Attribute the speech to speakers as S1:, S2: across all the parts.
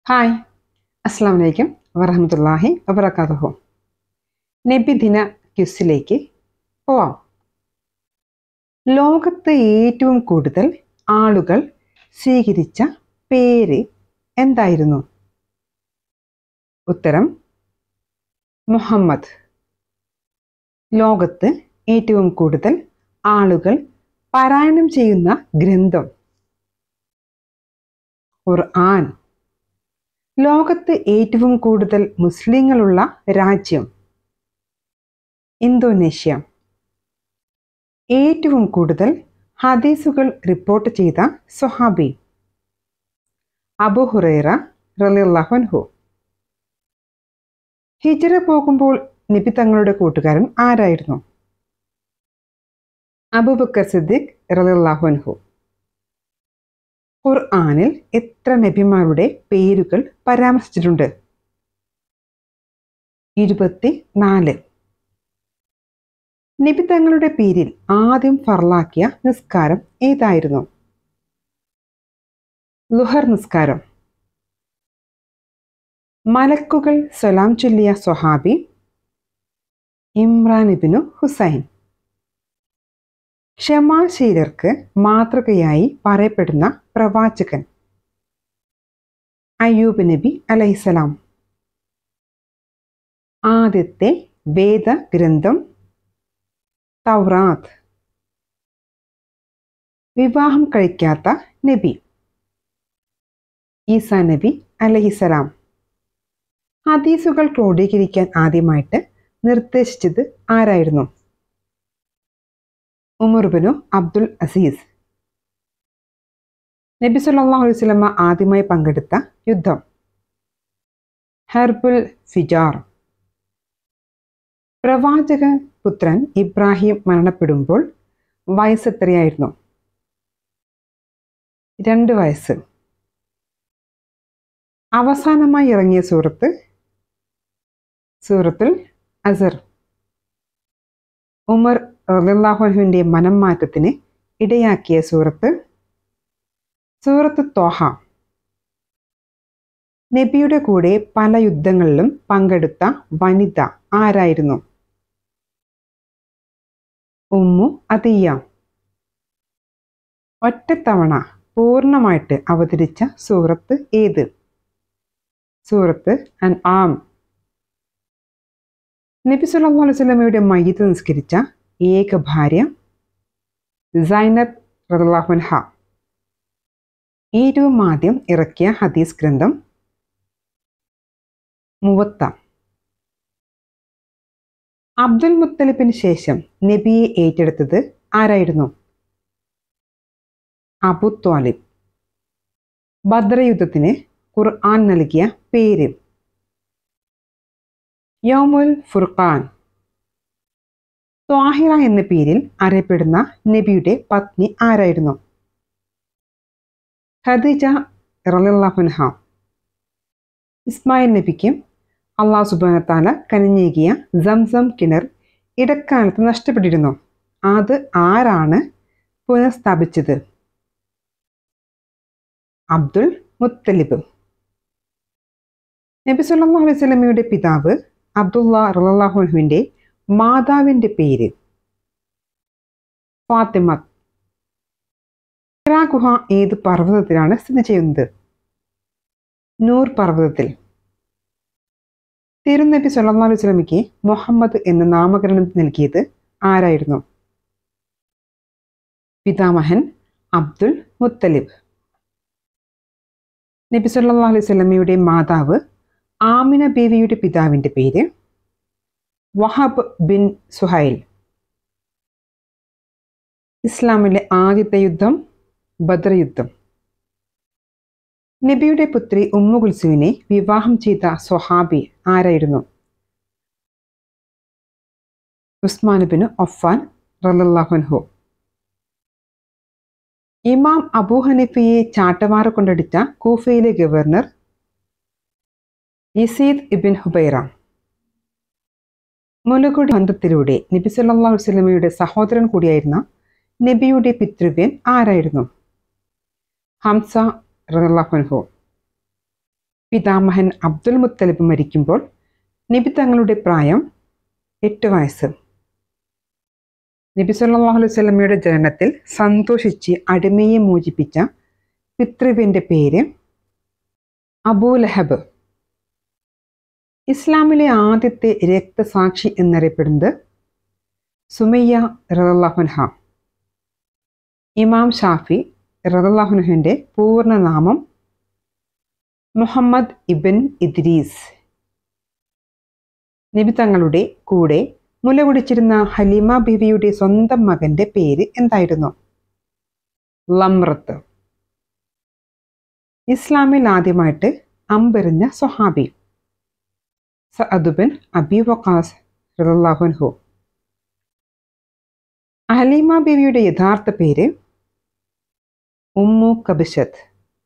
S1: hi അസ്സാം വലൈക്കും വറഹമത്തല്ലാഹി വബർക്കാത്തുഹു നബിദിന ക്യുസിലേക്ക് പോവാം ലോകത്ത് ഏറ്റവും കൂടുതൽ ആളുകൾ സ്വീകരിച്ച പേര് എന്തായിരുന്നു ഉത്തരം മുഹമ്മദ് ലോകത്ത് ഏറ്റവും കൂടുതൽ ആളുകൾ പാരായണം ചെയ്യുന്ന ഗ്രന്ഥം ഖുർആൻ ലോകത്ത് ഏറ്റവും കൂടുതൽ മുസ്ലിങ്ങളുള്ള രാജ്യം ഇന്തോനേഷ്യ ഏറ്റവും കൂടുതൽ ഹദീസുകൾ റിപ്പോർട്ട് ചെയ്ത സ്വഹാബി അബു ഹുറൈറ റലിയല്ലാഹുൻഹു ഹിജറ പോകുമ്പോൾ നബി തങ്ങളുടെ കൂട്ടുകാരൻ ആരായിരുന്നു അബൂബക്കർ സിദ്ദിഖ് റലിയല്ലാഹുൻഹു ഖുർആനിൽ എത്ര നബിമാരുടെ പേരുകൾ പരാമർശിച്ചിട്ടുണ്ട് ഇരുപത്തി നാല് നബി തങ്ങളുടെ പേരിൽ ആദ്യം ഫർലാക്കിയ നിസ്കാരം ഏതായിരുന്നു ലുഹർ നിസ്കാരം മലക്കുകൾ സലാം ചൊല്ലിയ സ്വഹാബി ഇമ്രാൻ ഇബിനു ഹുസൈൻ ക്ഷമാശീലർക്ക് മാതൃകയായി പറയപ്പെടുന്ന പ്രവാചകൻ അയ്യൂബ് നബി അലൈസലാം ആദ്യത്തെ വേദഗ്രന്ഥം തൗറാത്ത് വിവാഹം കഴിക്കാത്ത നബി ഈസാ നബി അലഹിസലാം ഹദീസുകൾ ക്രോഡീകരിക്കാൻ ആദ്യമായിട്ട് നിർദ്ദേശിച്ചത് ആരായിരുന്നു ഉമർബിനു അബ്ദുൽ അസീസ് നബി സല്ലല്ലാഹു അലൈഹി വസല്ലമ ആദ്യമായി പങ്കെടുത്ത യുദ്ധം ഹെർബുൽ ഫിജാർ പ്രവാചക പുത്രൻ ഇബ്രാഹിം മരണപ്പെടുമ്പോൾ വയസ്സ് എത്രയായിരുന്നു രണ്ട് വയസ്സ് അവസാനമായി ഇറങ്ങിയ സൂറത്ത് സൂറത്തുൽ അസർ ഉമർ റലാഹുവിൻ്റെ മനം മാറ്റത്തിന് ഇടയാക്കിയ സൂറത്ത് സൂറത്ത് തോഹ നബിയുടെ കൂടെ പല യുദ്ധങ്ങളിലും പങ്കെടുത്ത വനിത ആരായിരുന്നു ഉമ്മു അതിയ ഒറ്റത്തവണ പൂർണ്ണമായിട്ട് അവതരിച്ച സൂറത്ത് ഏത് സൂറത്ത് അൻ ആം നബി സല്ലല്ലാഹു അലൈഹി വസല്ലമയുടെ മയ്യത്ത് നിസ്കരിച്ച ഏക ഭാര്യ സൈനബ് റദുല്ലാഹുൻഹ ഏറ്റവും ആദ്യം ഇറക്കിയ ഹദീസ് ഗ്രന്ഥം മുവത്ത അബ്ദുൽ മുത്തലിബിന് ശേഷം നബിയെ ഏറ്റെടുത്തത് ആരായിരുന്നു അബു ത്വാലിബ് ബദ്ര യുദ്ധത്തിന് ഖുർആൻ നൽകിയ പേര് യോമുൽ ഫുർഖാൻ ത്വാഹിറ എന്ന പേരിൽ അറിയപ്പെടുന്ന നബിയുടെ പത്നി ആരായിരുന്നു ഖദീജ റലിള്ളാഹുൻഹ ഇസ്മായിൽ നബിക്ക് അള്ളാഹു സുബാനത്താല കനിഞ്ഞേകിയ സംസം കിണർ ഇടക്കാലത്ത് നഷ്ടപ്പെട്ടിരുന്നു അത് ആരാണ് പുനഃസ്ഥാപിച്ചത് അബ്ദുൽ മുത്തലിബ് നബി സല്ലല്ലാഹു അലൈഹി വസല്ലമയുടെ പിതാവ് അബ്ദുള്ള റലാഹുവിൻ്റെ മാതാവിൻ്റെ പേര് ഫാത്തിമ ഹിറാ ഗുഹ ഏത് പർവ്വതത്തിലാണ് സ്ഥിതി ചെയ്യുന്നത് നൂർ പർവ്വതത്തിൽ തിരുനബി സല്ലല്ലാഹു അലൈഹി വസല്ലമയ്ക്ക് മുഹമ്മദ് എന്ന നാമകരണം നൽകിയത് ആരായിരുന്നു പിതാമഹൻ അബ്ദുൽ മുത്തലിബ് നബി സല്ലല്ലാഹു അലൈഹി വസല്ലമയുടെ മാതാവ് ആമിന ബീവിയുടെ പിതാവിൻ്റെ പേര് വഹാബ് ബിൻ സുഹൈൽ ഇസ്ലാമിലെ ആദ്യത്തെ യുദ്ധം ബദ്ര യുദ്ധം നബിയുടെ പുത്രി ഉമ്മു കുൽസുവിനെ വിവാഹം ചെയ്ത സ്വഹാബി ആരായിരുന്നു ഉസ്മാനുബിന് ഒഫാൻ റലാഹുൻഹു ഇമാം അബൂ ഹനീഫയെ ചാട്ടവാറ കൊണ്ടടിച്ച കൂഫയിലെ ഗവർണർ യസീദ് ഇബിൻ ഹുബൈറ മുലകുടി ബന്ധത്തിലൂടെ നബി സല്ലല്ലാഹു അലൈഹി വസല്ലമയുടെ സഹോദരൻ കൂടിയായിരുന്ന നബിയുടെ പിതൃവ്യൻ ആരായിരുന്നു ഹംസ റഹ്ലാഹുൻഹു പിതാമഹൻ അബ്ദുൽ മുത്തലിബ് മരിക്കുമ്പോൾ നബി തങ്ങളുടെ പ്രായം എട്ട് വയസ്സ് നബി സല്ലല്ലാഹു അലൈഹി വസല്ലമയുടെ ജനനത്തിൽ സന്തോഷിച്ച് അടിമയെ മോചിപ്പിച്ച പിതൃവിൻ്റെ പേര് അബൂലഹബ് ഇസ്ലാമിലെ ആദ്യത്തെ രക്തസാക്ഷി എന്നറിയപ്പെടുന്നത് സുമയ്യ റലാഹുൻഹ ഇമാം ഷാഫി റലാഹുൻഹുവിൻ്റെ പൂർണ്ണനാമം മുഹമ്മദ് ഇബൻ ഇദ്രീസ് നബി തങ്ങളുടെ കൂടെ മുലകുടിച്ചിരുന്ന ഹലീമ ബീവിയുടെ സ്വന്തം മകന്റെ പേര് എന്തായിരുന്നു ലമ്രത്ത് ഇസ്ലാമിൽ ആദ്യമായിട്ട് അമ്പെറിഞ്ഞ സ്വഹാബി സഅദുബിൻ അബി വക്കാസ് റലാഹുൻഹു ഹലീമ ബീവിയുടെ യഥാർത്ഥ പേര് ഉമ്മു കബിഷത്ത്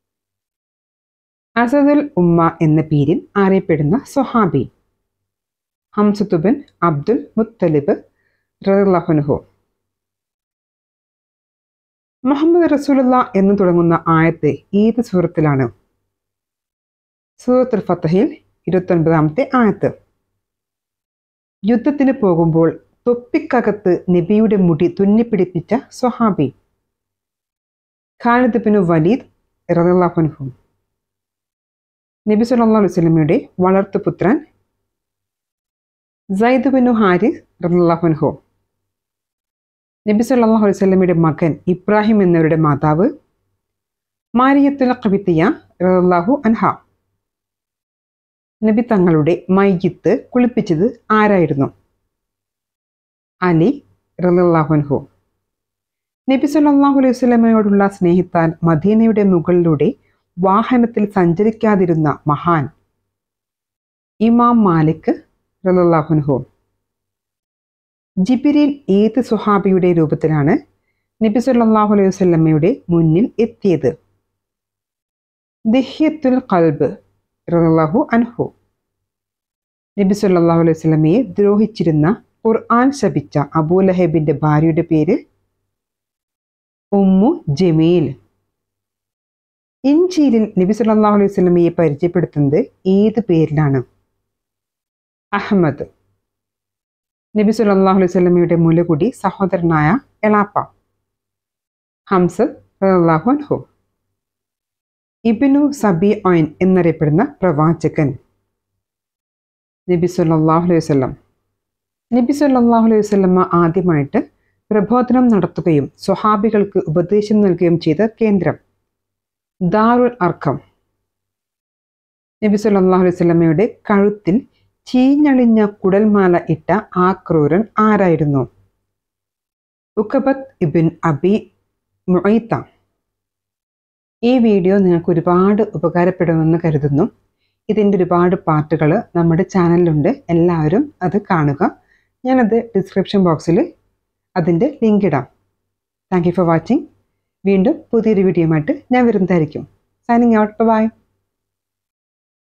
S1: അസദുൽ ഉമ്മ എന്ന പേരിൽ അറിയപ്പെടുന്ന സ്വഹാബി ഹംസത്തുബിൻ അബ്ദുൽ മുത്തലിബ് റഹുൻഹു മുഹമ്മദ് റസൂലുള്ള എന്ന് തുടങ്ങുന്ന ആയത്ത് ഏത് സൂറത്തിലാണ് സൂറത്തുൽ ഫത്തഹിൽ ഇരുപത്തൊൻപതാമത്തെ ആയത്ത് യുദ്ധത്തിന് പോകുമ്പോൾ തൊപ്പിക്കകത്ത് നബിയുടെ മുടി തുന്നിപ്പിടിപ്പിച്ച സ്വഹാബി ഖാലിദ് ബിനു വലീദ് റഹുൻഹു നബി സല്ലല്ലാഹു അലൈഹി വസല്ലമയുടെ വളർത്തുപുത്രൻ സൈദ് ബിനു ഹാരിസ് റഹുൻഹു നബി സല്ലല്ലാഹു അലൈഹി വസല്ലമയുടെ മകൻ ഇബ്രാഹിം എന്നവരുടെ മാതാവ് മാരിയത്തുൽ ഖബിത്തിയ റഹുല്ലാഹു അൻഹ നബി തങ്ങളുടെ മയ്യത്ത് കുളിപ്പിച്ചത് ആരായിരുന്നു അലി റഹുല്ലാഹുൻഹു നബി സല്ലല്ലാഹു അലൈഹി വസല്ലമയോടുള്ള സ്നേഹത്താൽ മദീനയുടെ മുകളിലൂടെ വാഹനത്തിൽ സഞ്ചരിക്കാതിരുന്ന മഹാൻ ഇമാം മാലിക് റലാഹുൻഹു ജിബിരിൽ ഏത് സുഹാബിയുടെ രൂപത്തിലാണ് നബി സല്ലല്ലാഹു അലൈഹി വസല്ലമയുടെ മുന്നിൽ എത്തിയത് ദിഹ്യത്തുൽ ഖൽബ് റലാഹു അൻഹു നബി സല്ലല്ലാഹു അലൈഹി വസല്ലമയെ ദ്രോഹിച്ചിരുന്ന ഖുർആൻ ശപിച്ച അബൂലഹബിന്റെ ഭാര്യയുടെ പേര് ഉമ്മു ജമീൽ ഇഞ്ചിയിലിൽ നബി സല്ലല്ലാഹു അലൈഹി വസല്ലമയെ പരിചയപ്പെടുത്തുന്നത് ഏത് പേരിലാണ് അഹമ്മദ് നബി സല്ലല്ലാഹു അലൈഹി വസല്ലമയുടെ മുലകുടി സഹോദരനായ എളാപ്പ ഹംസ് റളിയല്ലാഹു അൻഹു ഇബ്നു സബി ഓയിൻ എന്നറിയപ്പെടുന്ന പ്രവാചകൻ നബി സല്ലല്ലാഹു അലൈഹി വസല്ലം നബി സല്ലല്ലാഹു അലൈഹി വസല്ലമ ആദ്യമായിട്ട് പ്രബോധനം നടത്തുകയും സ്വഹാബികൾക്ക് ഉപദേശം നൽകുകയും ചെയ്ത കേന്ദ്രം ദാറുൽ അർക്കം നബി സല്ലല്ലാഹു അലൈഹി വസല്ലമയുടെ കഴുത്തിൽ ചീഞ്ഞളിഞ്ഞ കുടൽമാല ഇട്ട ആ ക്രൂരൻ ആരായിരുന്നു ഉക്കബത്ത് ഇബിൻ അബി മുഐത്ത ഈ വീഡിയോ നിങ്ങൾക്ക് ഒരുപാട് ഉപകാരപ്പെടുമെന്ന് കരുതുന്നു ഇതിൻ്റെ ഒരുപാട് പാർട്ടുകൾ നമ്മുടെ ചാനലിലുണ്ട് എല്ലാവരും അത് കാണുക ഞാനത് ഡിസ്ക്രിപ്ഷൻ ബോക്സിൽ അതിൻ്റെ ലിങ്ക് ഇടാം താങ്ക് യു ഫോർ വാച്ചിങ് വീണ്ടും പുതിയൊരു വീഡിയോയുമായിട്ട് ഞാൻ വരുന്നതായിരിക്കും സൈനിങ് ഔട്ട് ബൈ